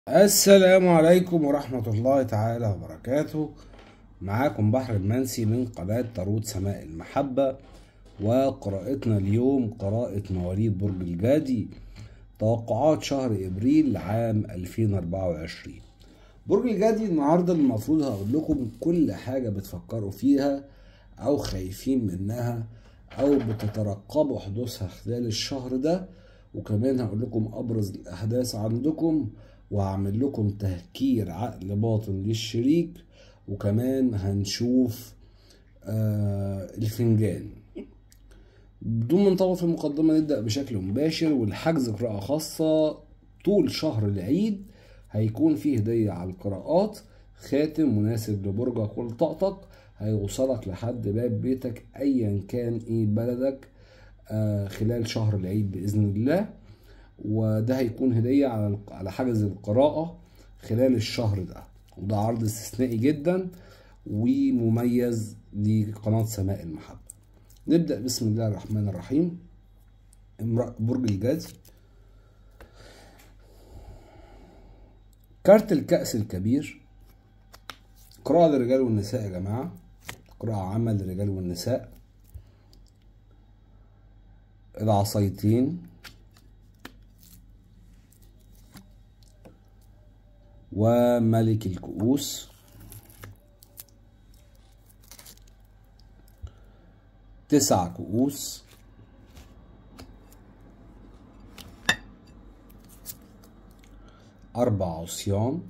السلام عليكم ورحمة الله تعالى وبركاته معاكم بحر المنسي من قناة طاروت سماء المحبة وقراءتنا اليوم قراءة مواليد برج الجدي توقعات شهر ابريل عام 2024 برج الجدي النهاردة المفروض هقول لكم كل حاجة بتفكروا فيها او خايفين منها او بتترقبوا حدوثها خلال الشهر ده وكمان هقول لكم ابرز الاحداث عندكم وهعمل لكم تهكير عقل باطن للشريك وكمان هنشوف آه الفنجان بدون ما نطول في المقدمة نبدأ بشكل مباشر والحجز قراءة خاصة طول شهر العيد هيكون فيه هدية على القراءات خاتم مناسب لبرجك ولطاقتك هيوصلك لحد باب بيتك ايا كان ايه بلدك آه خلال شهر العيد بإذن الله وده هيكون هدية على على حجز القراءة خلال الشهر ده وده عرض استثنائي جدا ومميز لقناة سماء المحبة نبدأ بسم الله الرحمن الرحيم برج الجدي كارت الكأس الكبير قراءة للرجال والنساء يا جماعة قراءة عامة للرجال والنساء العصايتين وملك الكؤوس تسع كؤوس أربع عصيان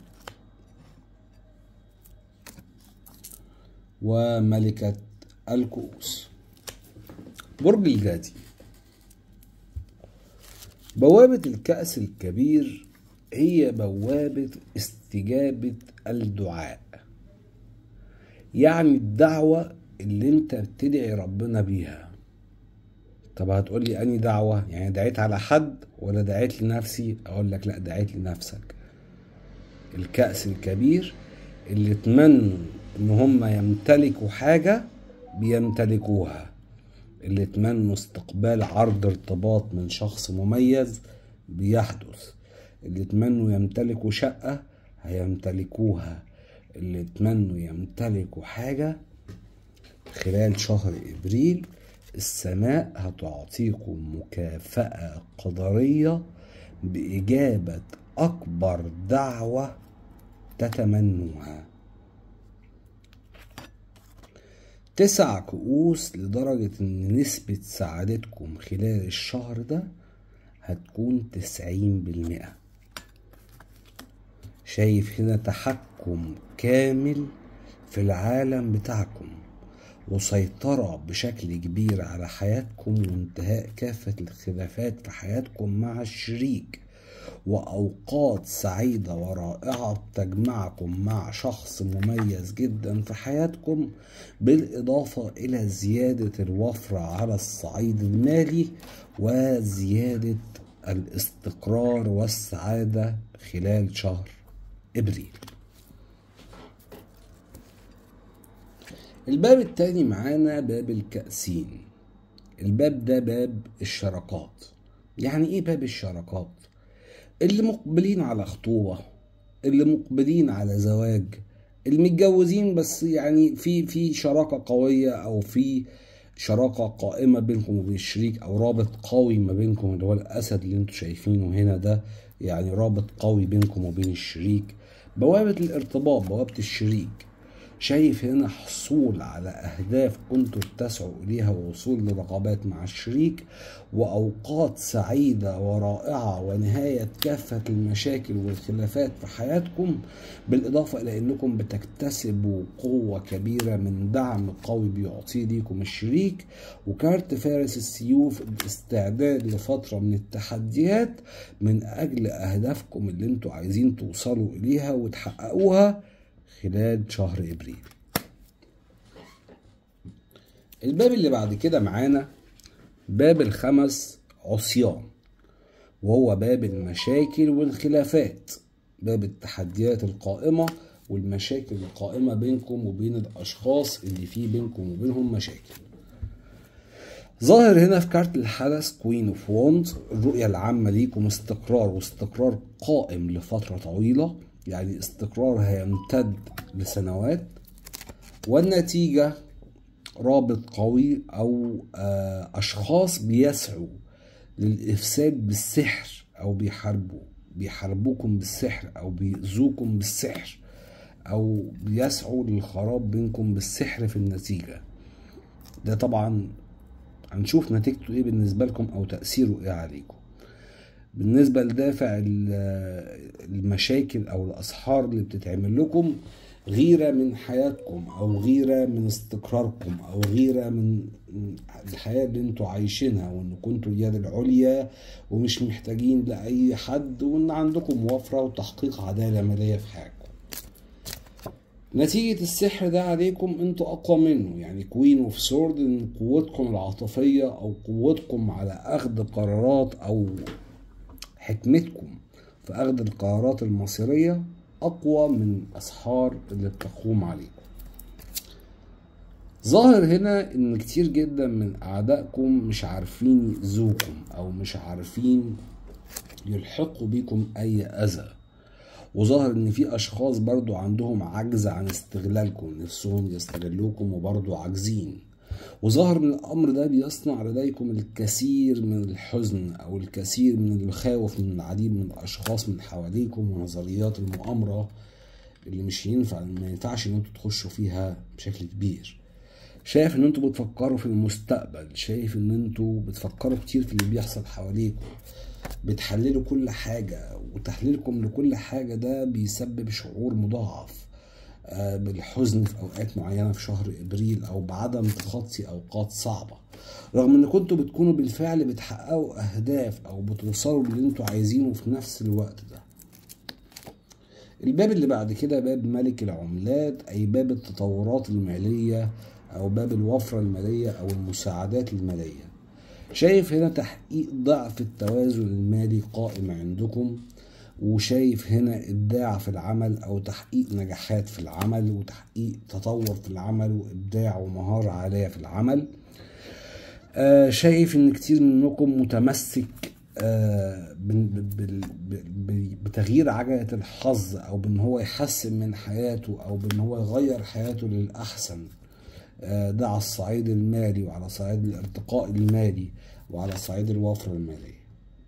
وملكة الكؤوس برج الجدي بوابة الكأس الكبير هي بوابة استجابة الدعاء يعني الدعوة اللي انت بتدعي ربنا بيها طب هتقول لي اني دعوة يعني دعيت على حد ولا دعيت لنفسي اقول لك لا دعيت لنفسك الكأس الكبير اللي اتمنوا ان هم يمتلكوا حاجة بيمتلكوها اللي اتمنوا استقبال عرض ارتباط من شخص مميز بيحدث اللي اتمنوا يمتلكوا شقة هيمتلكوها اللي اتمنوا يمتلكوا حاجة خلال شهر ابريل السماء هتعطيكم مكافأة قدرية بإجابة أكبر دعوة تتمنوها تسع كؤوس لدرجة إن نسبة سعادتكم خلال الشهر ده هتكون تسعين بالمئة شايف هنا تحكم كامل في العالم بتاعكم وسيطرة بشكل كبير على حياتكم وانتهاء كافة الخلافات في حياتكم مع الشريك وأوقات سعيدة ورائعة تجمعكم مع شخص مميز جدا في حياتكم بالإضافة إلى زيادة الوفرة على الصعيد المالي وزيادة الاستقرار والسعادة خلال شهر إبريل الباب التاني معانا باب الكأسين الباب ده باب الشراكات يعني ايه باب الشراكات اللي مقبلين على خطوبة اللي مقبلين على زواج المتجوزين بس يعني في في شراكة قوية او في شراكة قائمة بينكم وبين الشريك او رابط قوي ما بينكم اللي هو الاسد اللي انتوا شايفينه هنا ده يعني رابط قوي بينكم وبين الشريك بوابة الارتباط بوابة الشريك شايف هنا حصول على أهداف كنتوا بتسعوا إليها ووصول لرغبات مع الشريك وأوقات سعيدة ورائعة ونهاية كافة المشاكل والخلافات في حياتكم بالإضافة إلى أنكم بتكتسبوا قوة كبيرة من دعم قوي بيعطيه ليكم الشريك وكارت فارس السيوف الاستعداد لفترة من التحديات من أجل أهدافكم اللي انتوا عايزين توصلوا إليها وتحققوها خلال شهر ابريل الباب اللي بعد كده معانا باب الخمس عصيان وهو باب المشاكل والخلافات باب التحديات القائمة والمشاكل القائمة بينكم وبين الأشخاص اللي فيه بينكم وبينهم مشاكل ظاهر هنا في كارت الحدث كوين اوف ووند الرؤية العامة ليكم استقرار واستقرار قائم لفترة طويلة يعني استقرار هيمتد لسنوات والنتيجة رابط قوي أو أشخاص بيسعوا للإفساد بالسحر أو بيحاربوا بيحاربوكم بالسحر أو بيأذوكم بالسحر أو بيسعوا للخراب بينكم بالسحر في النتيجة ده طبعا هنشوف نتيجته ايه بالنسبة لكم او تأثيره ايه عليكم بالنسبة لدافع المشاكل او الاسحار اللي بتتعمل لكم غيرة من حياتكم او غيرة من استقراركم او غيرة من الحياة اللي انتوا عايشينها وان كنتوا اليد العليا ومش محتاجين لأي حد وان عندكم وفرة وتحقيق عدالة مالية في حياتكم نتيجة السحر ده عليكم انتوا اقوى منه يعني كوين اوف سورد ان قوتكم العاطفية او قوتكم على اخذ قرارات او حكمتكم في اخذ القرارات المصيرية اقوى من اسحار اللي بتقوم عليكم ظاهر هنا ان كتير جدا من اعدائكم مش عارفين يأذوكم او مش عارفين يلحقوا بيكم اي اذى وظاهر ان في اشخاص برضو عندهم عجز عن استغلالكم نفسهم يستغلوكم وبرضو عاجزين وظاهر ان الامر ده بيصنع لديكم الكثير من الحزن او الكثير من المخاوف من العديد من الاشخاص من حواليكم ونظريات المؤامرة اللي مش ينفع ما ينفعش ان انتوا تخشوا فيها بشكل كبير شايف ان انتوا بتفكروا في المستقبل شايف ان انتوا بتفكروا كتير في اللي بيحصل حواليكم بتحللوا كل حاجة وتحليلكم لكل حاجة ده بيسبب شعور مضاعف بالحزن في أوقات معينة في شهر إبريل أو بعدم تخطي أوقات صعبة رغم إن كنتوا بتكونوا بالفعل بتحققوا أهداف أو بتوصلوا للي انتوا عايزينه في نفس الوقت ده الباب اللي بعد كده باب ملك العملات أي باب التطورات المالية أو باب الوفرة المالية أو المساعدات المالية شايف هنا تحقيق ضعف التوازن المالي قائم عندكم وشايف هنا ابداع في العمل او تحقيق نجاحات في العمل وتحقيق تطور في العمل وابداع ومهارة عالية في العمل آه شايف ان كتير منكم متمسك آه بتغيير عجلة الحظ او بان هو يحسن من حياته او بان هو يغير حياته للاحسن ده على الصعيد المالي وعلى صعيد الارتقاء المالي وعلى صعيد الوفرة المالية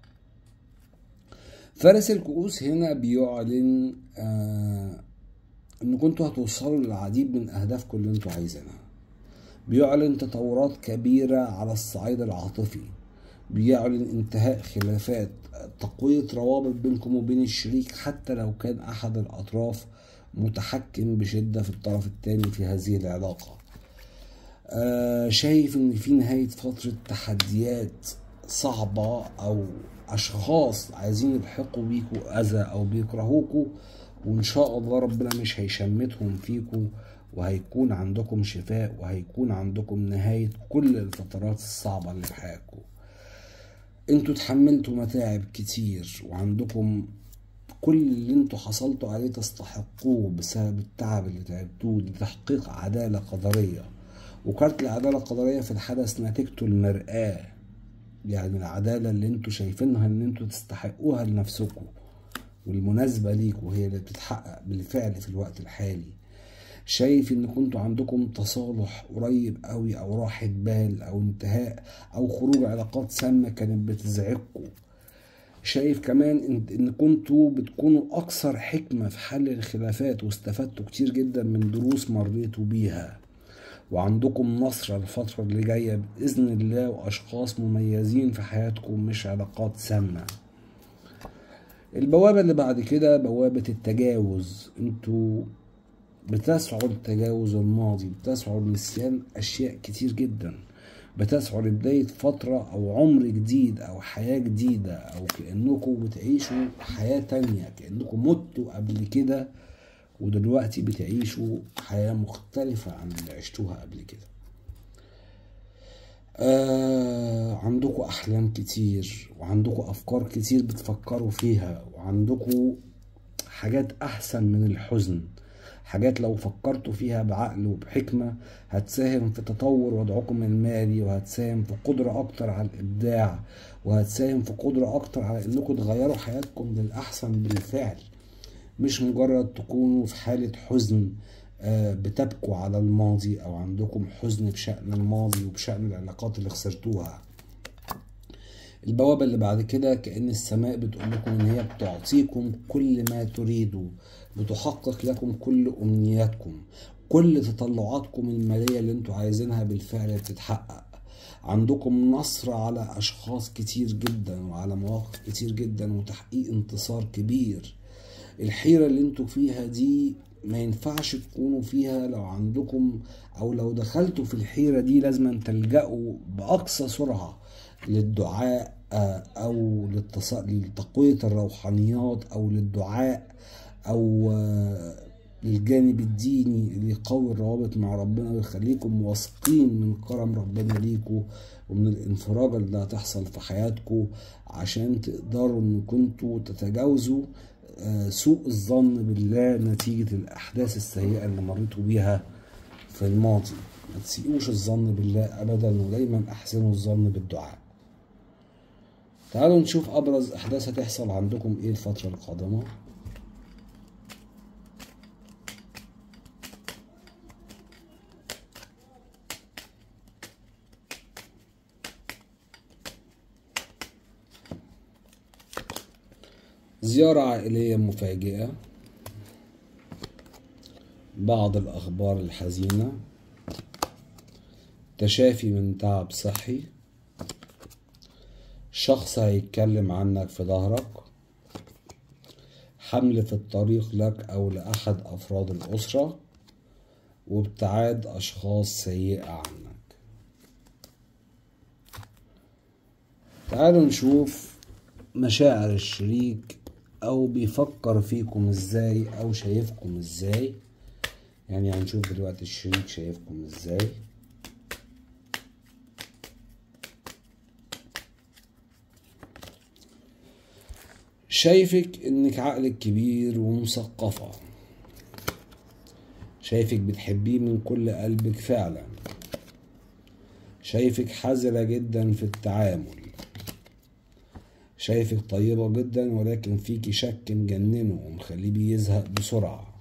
فارس الكؤوس هنا بيعلن آه ان كنتوا هتوصلوا للعديد من اهدافكم اللي انتوا عايزينها بيعلن تطورات كبيرة على الصعيد العاطفي بيعلن انتهاء خلافات تقوية روابط بينكم وبين الشريك حتى لو كان احد الاطراف متحكم بشدة في الطرف الثاني في هذه العلاقة آه شايف ان في نهاية فترة تحديات صعبة او اشخاص عايزين يلحقوا بيكوا اذى او بيكرهوكوا وان شاء الله ربنا مش هيشمتهم فيكوا وهيكون عندكم شفاء وهيكون عندكم نهاية كل الفترات الصعبة اللي في حياتكم انتوا اتحملتوا متاعب كتير وعندكم كل اللي انتوا حصلتوا عليه تستحقوه بسبب التعب اللي تعبتوه لتحقيق عدالة قدرية وكارت العدالة القدرية في الحدث نتيجته المرآة يعني العدالة اللي انتوا شايفينها ان انتوا تستحقوها لنفسكم والمناسبة ليكوا هي اللي بتتحقق بالفعل في الوقت الحالي شايف ان كنتوا عندكم تصالح قريب قوي او راحة بال او انتهاء او خروج علاقات سامة كانت بتزعجكم شايف كمان ان, إن كنتوا بتكونوا اكثر حكمة في حل الخلافات واستفدتوا كتير جدا من دروس مريتوا بيها وعندكم نصر الفترة اللي جاية بإذن الله وأشخاص مميزين في حياتكم مش علاقات سامة البوابة اللي بعد كده بوابة التجاوز انتوا بتسعوا لتجاوز الماضي بتسعوا لنسيان أشياء كتير جدا بتسعوا لبداية فترة أو عمر جديد أو حياة جديدة أو كأنكم بتعيشوا حياة تانية كأنكم متوا قبل كده ودلوقتي بتعيشوا حياة مختلفة عن اللي عشتوها قبل كده آه عندكم أحلام كتير وعندكم أفكار كتير بتفكروا فيها وعندكم حاجات أحسن من الحزن حاجات لو فكرتوا فيها بعقل وبحكمة هتساهم في تطور وضعكم المالي وهتساهم في قدرة أكتر على الإبداع وهتساهم في قدرة أكتر على إنكم تغيروا حياتكم للأحسن بالفعل مش مجرد تكونوا في حالة حزن آه، بتبكوا على الماضي أو عندكم حزن بشأن الماضي وبشأن العلاقات اللي خسرتوها البوابة اللي بعد كده كأن السماء بتقول لكم إن هي بتعطيكم كل ما تريدوا بتحقق لكم كل أمنياتكم كل تطلعاتكم المالية اللي انتوا عايزينها بالفعل بتتحقق عندكم نصر على أشخاص كتير جدا وعلى مواقف كتير جدا وتحقيق انتصار كبير الحيرة اللي انتوا فيها دي ما ينفعش تكونوا فيها لو عندكم او لو دخلتوا في الحيرة دي لازم تلجأوا بأقصى سرعة للدعاء آه، او للتص- لتقوية الروحانيات او للدعاء او آه، للجانب الديني اللي يقوي الروابط مع ربنا ويخليكم واثقين من كرم ربنا ليكم ومن الانفراجة اللي هتحصل في حياتكم عشان تقدروا ان كنتوا تتجاوزوا آه، سوء الظن بالله نتيجة الأحداث السيئة اللي مريتوا بيها في الماضي ما تسيئوش الظن بالله أبدا ودايما أحسنوا الظن بالدعاء تعالوا نشوف أبرز أحداث هتحصل عندكم إيه الفترة القادمة زيارة عائلية مفاجئة بعض الأخبار الحزينة تشافي من تعب صحي شخص هيتكلم عنك في ظهرك حمل في الطريق لك أو لأحد أفراد الأسرة وابتعاد أشخاص سيئة عنك تعالوا نشوف مشاعر الشريك أو بيفكر فيكم إزاي أو شايفكم إزاي يعني هنشوف دلوقتي الشريك شايفكم إزاي شايفك انك عقلك كبير ومثقفة شايفك بتحبيه من كل قلبك فعلا شايفك حذرة جدا في التعامل شايفك طيبة جدا ولكن فيكي شك مجننه ومخليه بيزهق بسرعة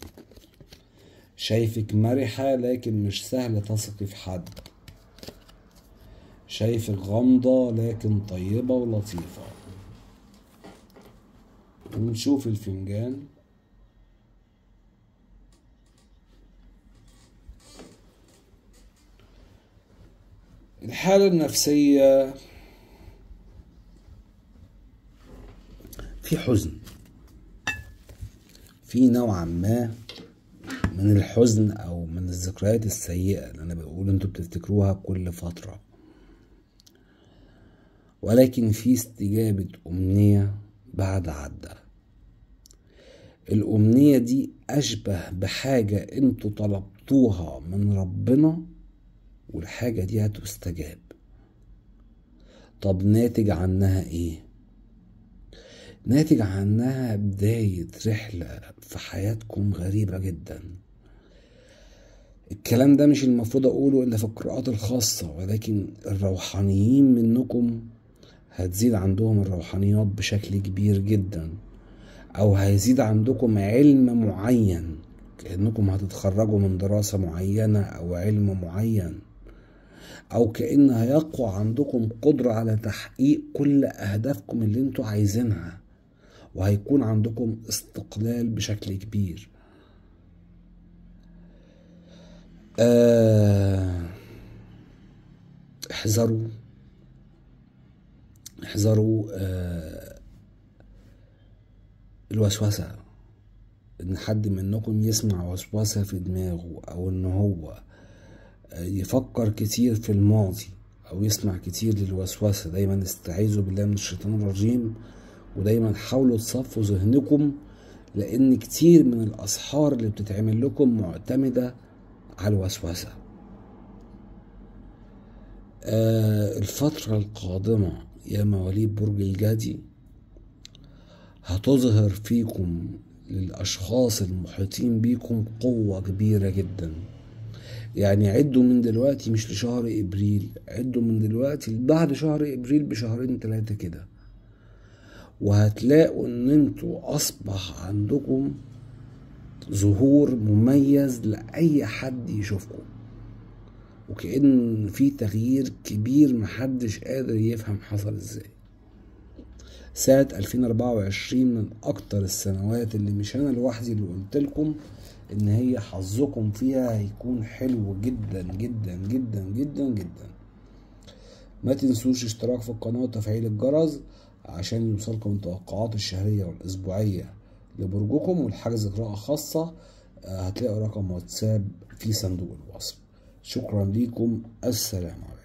شايفك مرحة لكن مش سهل تثقي في حد شايفك غامضة لكن طيبة ولطيفة ونشوف الفنجان الحالة النفسية في حزن في نوعا ما من الحزن او من الذكريات السيئة اللي انا بقول انتوا بتفتكروها كل فترة ولكن في استجابة امنية بعد عدة الأمنية دي أشبه بحاجة انتوا طلبتوها من ربنا والحاجة دي هتستجاب طب ناتج عنها ايه ناتج عنها بداية رحلة في حياتكم غريبة جدا الكلام ده مش المفروض أقوله إلا في القراءات الخاصة ولكن الروحانيين منكم هتزيد عندهم الروحانيات بشكل كبير جدا أو هيزيد عندكم علم معين كأنكم هتتخرجوا من دراسة معينة أو علم معين أو كأن هيقوى عندكم قدرة على تحقيق كل أهدافكم اللي انتوا عايزينها وهيكون عندكم استقلال بشكل كبير آه احذروا احذروا آه الوسوسة ان حد منكم يسمع وسوسة في دماغه او ان هو يفكر كتير في الماضي او يسمع كتير للوسوسة دايما استعيذوا بالله من الشيطان الرجيم ودايما حاولوا تصفوا ذهنكم لان كتير من الاسحار اللي بتتعمل لكم معتمدة على الوسوسة آه الفترة القادمة يا مواليد برج الجدي هتظهر فيكم للأشخاص المحيطين بيكم قوة كبيرة جدا يعني عدوا من دلوقتي مش لشهر إبريل عدوا من دلوقتي بعد شهر إبريل بشهرين تلاتة كده وهتلاقوا ان انتوا اصبح عندكم ظهور مميز لأي حد يشوفكم وكأن في تغيير كبير محدش قادر يفهم حصل ازاي سنة 2024 من أكتر السنوات اللي مش أنا لوحدي اللي قلت لكم إن هي حظكم فيها هيكون حلو جدا جدا جدا جدا جدا ما تنسوش اشتراك في القناة وتفعيل الجرس عشان يوصلكم التوقعات الشهرية والأسبوعية لبرجكم والحجز قراءة خاصة هتلاقوا رقم واتساب في صندوق الوصف شكرا ليكم السلام عليكم